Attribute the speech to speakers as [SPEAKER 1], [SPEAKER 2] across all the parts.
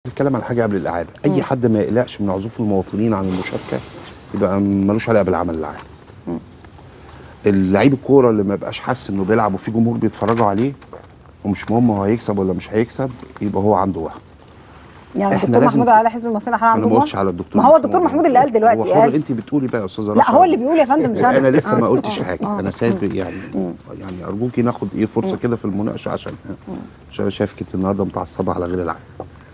[SPEAKER 1] بتتكلم على حاجه قبل الاعاده اي حد ما يقلقش من عزوف المواطنين عن المشاركه يبقى ملوش علاقه بالعمل العام اللعيب الكوره اللي ما يبقاش حاسس انه بيلعب وفي جمهور بيتفرجوا عليه ومش مهم هو هيكسب ولا مش هيكسب يبقى هو عنده وهم
[SPEAKER 2] يعني
[SPEAKER 1] إحنا
[SPEAKER 2] الدكتور
[SPEAKER 1] لازم-
[SPEAKER 2] محمود على حزب المصريين احنا
[SPEAKER 1] انا
[SPEAKER 2] عندهم
[SPEAKER 1] ما قلتش على الدكتور
[SPEAKER 2] ما هو الدكتور محمود اللي قال دلوقتي
[SPEAKER 1] هو حر
[SPEAKER 2] قال
[SPEAKER 1] انت بتقولي بقى يا استاذه
[SPEAKER 2] لا
[SPEAKER 1] رشا.
[SPEAKER 2] هو اللي بيقول يا فندم مش انا
[SPEAKER 1] انا لسه ما
[SPEAKER 2] آه،
[SPEAKER 1] قلتش
[SPEAKER 2] آه،
[SPEAKER 1] حاجه
[SPEAKER 2] آه.
[SPEAKER 1] انا سايب يعني يعني ارجوكي ناخد ايه فرصه كده في المناقشه عشان عشان انا شايفك انت النهارده متعصبه على غير العادة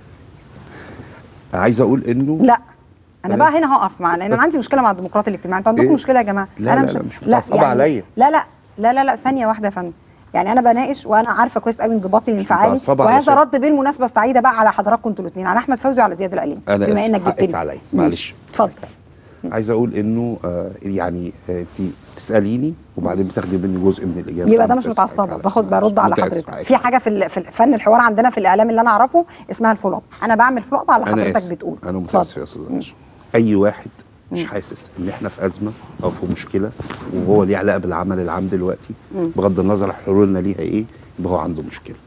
[SPEAKER 1] عايز اقول انه
[SPEAKER 2] لا انا
[SPEAKER 1] أنا-
[SPEAKER 2] بقى هنا هقف معانا لان انا عندي مشكله مع الديمقراطيه الاجتماعيه انتوا عندكم
[SPEAKER 1] إيه؟
[SPEAKER 2] مشكله يا جماعه
[SPEAKER 1] لا،
[SPEAKER 2] انا
[SPEAKER 1] لا،
[SPEAKER 2] مش
[SPEAKER 1] لا، مش متعصبة عليا.
[SPEAKER 2] لا لا لا لا لا ثانيه واحده يا فندم يعني انا بناقش وانا عارفه كويس قوي انضباطي الانفعالي
[SPEAKER 1] متعصبة
[SPEAKER 2] وهذا
[SPEAKER 1] علشان-
[SPEAKER 2] رد بالمناسبه استعيده بقى على حضراتكم انتوا الاثنين على احمد فوزي وعلى زياد القليم
[SPEAKER 1] أنا
[SPEAKER 2] بما
[SPEAKER 1] آسف،
[SPEAKER 2] انك جبت
[SPEAKER 1] حقك
[SPEAKER 2] لي
[SPEAKER 1] عليا،
[SPEAKER 2] ماشي.
[SPEAKER 1] معلش.
[SPEAKER 2] اتفضل
[SPEAKER 1] عايز اقول انه آه يعني آه انت تساليني وبعدين بتاخدي مني جزء من الاجابه
[SPEAKER 2] يبقى ده
[SPEAKER 1] فأنا
[SPEAKER 2] مش
[SPEAKER 1] متأسف
[SPEAKER 2] متعصبه
[SPEAKER 1] عليك.
[SPEAKER 2] باخد برد على
[SPEAKER 1] متأسف
[SPEAKER 2] حضرتك
[SPEAKER 1] عليك.
[SPEAKER 2] في حاجه في ال- في فن الحوار عندنا في الاعلام اللي انا اعرفه اسمها الفولو اب انا بعمل فولو اب على
[SPEAKER 1] انا
[SPEAKER 2] حضرتك
[SPEAKER 1] اسف
[SPEAKER 2] بتقول
[SPEAKER 1] انا
[SPEAKER 2] اتفضل.
[SPEAKER 1] متاسف يا استاذ رشا اي واحد مش حاسس ان احنا في ازمه او في مشكله وهو ليه علاقه بالعمل العام دلوقتي بغض النظر عن حلولنا ليها ايه يبقى هو عنده مشكله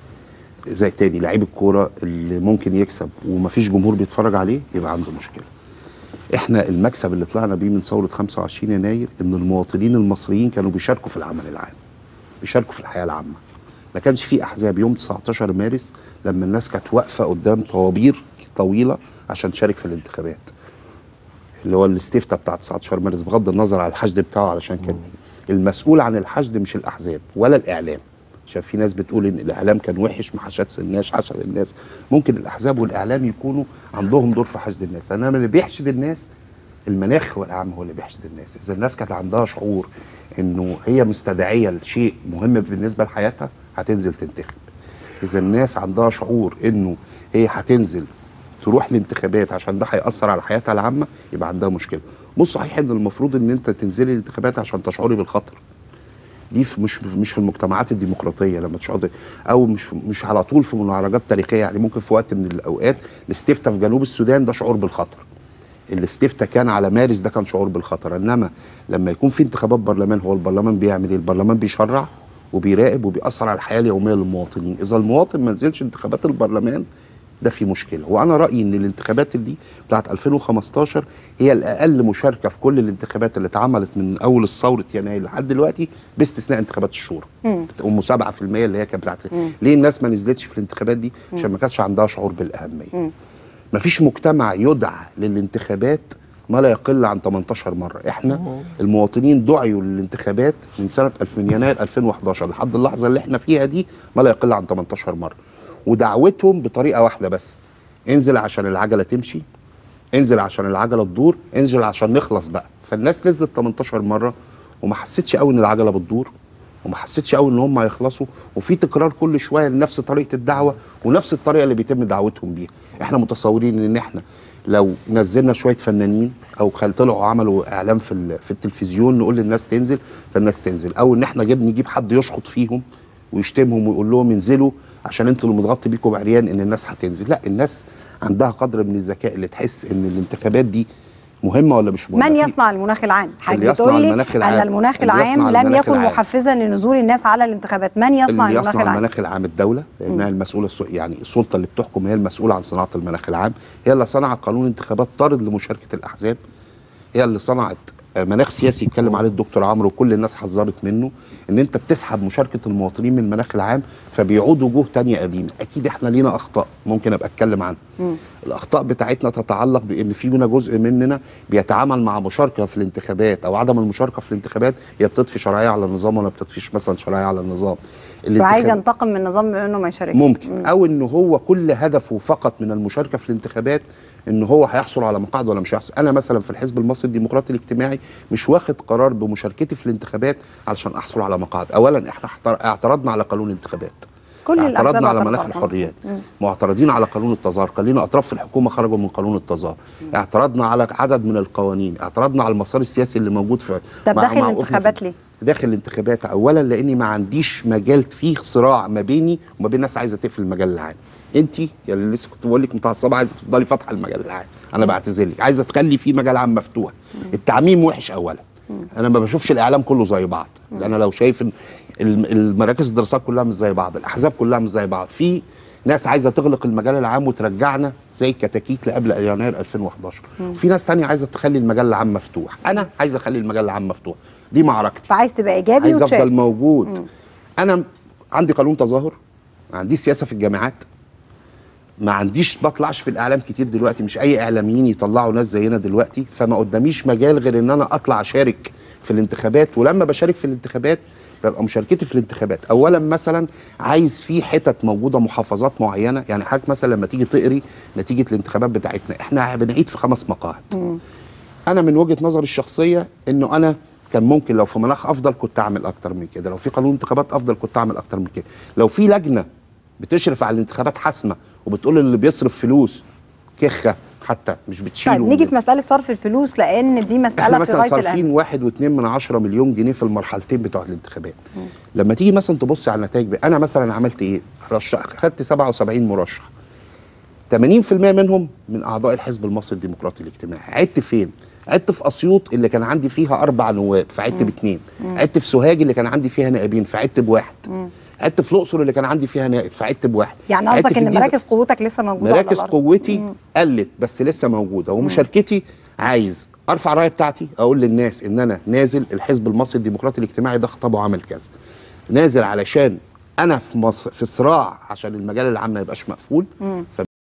[SPEAKER 1] زي تاني لعيب الكوره اللي ممكن يكسب ومفيش جمهور بيتفرج عليه يبقى عنده مشكله احنا المكسب اللي طلعنا بيه من ثوره 25 يناير ان المواطنين المصريين كانوا بيشاركوا في العمل العام بيشاركوا في الحياه العامه ما كانش في احزاب يوم 19 مارس لما الناس كانت واقفه قدام طوابير طويله عشان تشارك في الانتخابات اللي هو الاستفتاء بتاع 19 مارس بغض النظر على الحشد بتاعه علشان كان ايه المسؤول عن الحشد مش الاحزاب ولا الاعلام عشان في ناس بتقول ان الاعلام كان وحش ما حشدش الناس حشد الناس ممكن الاحزاب والاعلام يكونوا عندهم دور في حشد الناس انما اللي بيحشد الناس المناخ هو العام هو اللي بيحشد الناس اذا الناس كانت عندها شعور انه هي مستدعيه لشيء مهم بالنسبه لحياتها هتنزل تنتخب اذا الناس عندها شعور انه هي هتنزل تروح الانتخابات عشان ده هيأثر على حياتها العامه يبقى عندها مشكله مش صحيح ان المفروض ان انت تنزلي الانتخابات عشان تشعري بالخطر دي في مش مش في المجتمعات الديمقراطيه لما تشعر او مش مش على طول في مناهضات تاريخيه يعني ممكن في وقت من الاوقات الاستفتاء في جنوب السودان ده شعور بالخطر الاستفتاء كان على مارس ده كان شعور بالخطر انما لما يكون في انتخابات برلمان هو البرلمان بيعمل ايه البرلمان بيشرع وبيراقب وبيأثر على الحياه اليوميه للمواطنين اذا المواطن ما نزلش انتخابات البرلمان ده في مشكله وانا رايي ان الانتخابات دي بتاعت 2015 هي الاقل مشاركه في كل الانتخابات اللي اتعملت من اول ثوره يناير لحد دلوقتي باستثناء انتخابات الشورى ام 7% اللي هي كانت بتاعت ليه الناس ما نزلتش في الانتخابات دي عشان ما كانش عندها شعور بالاهميه مفيش مجتمع يدعى للانتخابات ما لا يقل عن 18 مرة احنا المواطنين دعيوا للانتخابات من سنة 2000 من يناير 2011 لحد اللحظة اللي احنا فيها دي ما لا يقل عن 18 مرة ودعوتهم بطريقة واحدة بس انزل عشان العجلة تمشي انزل عشان العجلة تدور انزل عشان نخلص بقى فالناس نزلت 18 مرة وما حسيتش قوي ان العجلة بتدور وما حسيتش قوي ان هم هيخلصوا وفي تكرار كل شويه لنفس طريقه الدعوه ونفس الطريقه اللي بيتم دعوتهم بيها احنا متصورين ان احنا لو نزلنا شويه فنانين او خل طلعوا عملوا اعلان في ال- في التلفزيون نقول للناس تنزل فالناس تنزل او ان احنا جيب نجيب حد يشخط فيهم ويشتمهم ويقول لهم انزلوا عشان انتوا اللي متغطي بيكم بعريان ان الناس هتنزل لا الناس عندها قدر من الذكاء اللي تحس ان الانتخابات دي مهمه ولا مش مهمه
[SPEAKER 2] من
[SPEAKER 1] في-
[SPEAKER 2] يصنع المناخ العام حضرتك
[SPEAKER 1] اللي يصنع
[SPEAKER 2] بتقول لي
[SPEAKER 1] المناخ
[SPEAKER 2] ان
[SPEAKER 1] العام.
[SPEAKER 2] المناخ
[SPEAKER 1] اللي
[SPEAKER 2] العام
[SPEAKER 1] يصنع
[SPEAKER 2] لم
[SPEAKER 1] المناخ
[SPEAKER 2] يكن
[SPEAKER 1] العام.
[SPEAKER 2] محفزا لنزول الناس على الانتخابات من يصنع
[SPEAKER 1] اللي
[SPEAKER 2] المناخ
[SPEAKER 1] يصنع
[SPEAKER 2] العام
[SPEAKER 1] المناخ العام الدوله لانها المسؤوله الس- يعني السلطه اللي بتحكم هي المسؤوله عن صناعه المناخ العام هي اللي صنعت قانون انتخابات طارد لمشاركه الاحزاب هي اللي صنعت آه، مناخ سياسي يتكلم عليه الدكتور عمرو وكل الناس حذرت منه ان انت بتسحب مشاركه المواطنين من المناخ العام فبيعودوا وجوه تانية قديمه اكيد احنا لينا اخطاء ممكن ابقى اتكلم عنها الاخطاء بتاعتنا تتعلق بان فينا جزء مننا بيتعامل مع مشاركه في الانتخابات او عدم المشاركه في الانتخابات هي بتضفي شرعيه على النظام ولا بتضفيش مثلا شرعيه على النظام
[SPEAKER 2] وعايز
[SPEAKER 1] الانتخاب-
[SPEAKER 2] ينتقم من النظام بانه ما يشاركش
[SPEAKER 1] ممكن او ان هو كل هدفه فقط من المشاركه في الانتخابات ان هو هيحصل على مقاعد ولا مش هيحصل انا مثلا في الحزب المصري الديمقراطي الاجتماعي مش واخد قرار بمشاركتي في الانتخابات علشان احصل على مقاعد اولا احنا احتر- اعترضنا على قانون الانتخابات
[SPEAKER 2] كل الأحزاب
[SPEAKER 1] اعترضنا على
[SPEAKER 2] اعترضت
[SPEAKER 1] مناخ
[SPEAKER 2] على
[SPEAKER 1] الحريات معترضين على قانون التظاهر كان لينا اطراف في الحكومه خرجوا من قانون التظاهر اعترضنا على عدد من القوانين اعترضنا على المسار السياسي اللي موجود في
[SPEAKER 2] طب
[SPEAKER 1] مع-
[SPEAKER 2] داخل
[SPEAKER 1] مع
[SPEAKER 2] الانتخابات
[SPEAKER 1] وقفنا
[SPEAKER 2] ليه؟
[SPEAKER 1] داخل الانتخابات اولا لاني ما عنديش مجال فيه صراع ما بيني وما بين ناس عايزه تقفل المجال العام انت يا اللي لسه كنت بقول لك متعصبه عايزه تفضلي فاتحه المجال العام انا بعتذر لك عايزه تخلي فيه مجال عام مفتوح التعميم وحش اولا انا ما بشوفش الاعلام كله زي بعض انا لو شايف ان الم- المراكز الدراسات كلها مش زي بعض الاحزاب كلها مش زي بعض في ناس عايزه تغلق المجال العام وترجعنا زي الكتاكيت لقبل يناير 2011 في ناس تانية عايزه تخلي المجال العام مفتوح انا عايز اخلي المجال العام مفتوح دي معركتي
[SPEAKER 2] فعايز تبقى ايجابي
[SPEAKER 1] عايز
[SPEAKER 2] وتشارك
[SPEAKER 1] افضل موجود انا عندي قانون تظاهر ما عنديش سياسه في الجامعات ما عنديش بطلعش في الاعلام كتير دلوقتي مش اي اعلاميين يطلعوا ناس زينا دلوقتي فما قداميش مجال غير ان انا اطلع اشارك في الانتخابات ولما بشارك في الانتخابات ببقى مشاركتي في الانتخابات اولا مثلا عايز في حتت موجوده محافظات معينه يعني حضرتك مثلا لما تيجي تقري نتيجه الانتخابات بتاعتنا احنا بنعيد في خمس مقاعد انا من وجهه نظري الشخصيه انه انا كان ممكن لو في مناخ افضل كنت اعمل اكتر من كده لو في قانون انتخابات افضل كنت اعمل اكتر من كده لو في لجنه بتشرف على الانتخابات حاسمه وبتقول اللي بيصرف فلوس كخه حتى مش بتشيله
[SPEAKER 2] طيب نيجي
[SPEAKER 1] من-
[SPEAKER 2] في مساله صرف الفلوس لان دي
[SPEAKER 1] احنا
[SPEAKER 2] مساله في
[SPEAKER 1] مثلا
[SPEAKER 2] غايه
[SPEAKER 1] صارفين
[SPEAKER 2] الاهميه
[SPEAKER 1] واحد واتنين من عشرة مليون جنيه في المرحلتين بتوع الانتخابات لما تيجي مثلا تبص على النتائج بقى، انا مثلا عملت ايه رشح خدت 77 مرشح 80% منهم من اعضاء الحزب المصري الديمقراطي الاجتماعي عدت فين عدت في اسيوط اللي كان عندي فيها اربع نواب فعدت باثنين عدت في سوهاج اللي كان عندي فيها نائبين فعدت بواحد عدت في الاقصر اللي كان عندي فيها نائب فعدت بواحد
[SPEAKER 2] يعني
[SPEAKER 1] عدت
[SPEAKER 2] قصدك
[SPEAKER 1] في
[SPEAKER 2] ان
[SPEAKER 1] الجيزة-
[SPEAKER 2] مراكز قوتك لسه موجوده على
[SPEAKER 1] مراكز
[SPEAKER 2] الأرض.
[SPEAKER 1] قوتي قلت بس لسه موجوده ومشاركتي عايز ارفع الرايه بتاعتي اقول للناس ان انا نازل الحزب المصري الديمقراطي الاجتماعي ده خطابه عمل كذا نازل علشان انا في مصر في صراع عشان المجال العام ما يبقاش مقفول